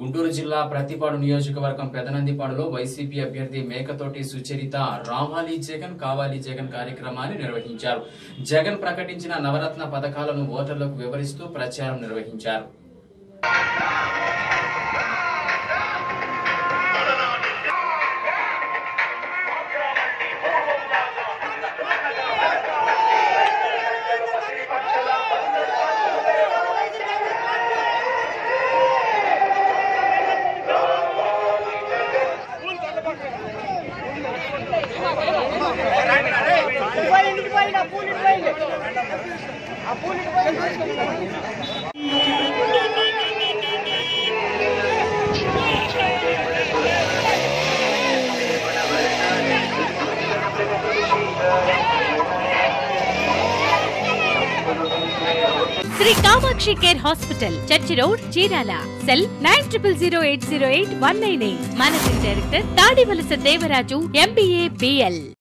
గుంటూరు జిల్లా ప్రతిపాడు నియోజకవర్గం పెదనందిపాడులో వైసీపీ అభ్యర్థి మేకతోటి సుచరిత రావాలి జగన్ కావాలి జగన్ కార్యక్రమాన్ని నిర్వహించారు జగన్ ప్రకటించిన నవరత్న పథకాలను ఓటర్లకు వివరిస్తూ ప్రచారం నిర్వహించారు పోయింది పోయింది ఆ పూలు పోయింది ఆ పూలు పోయింది Shri Kamakshi care hospital church road Chirala cell nine triple zero eight zero eight one nine eight managing director Tadivalasa Devaraju MBA BL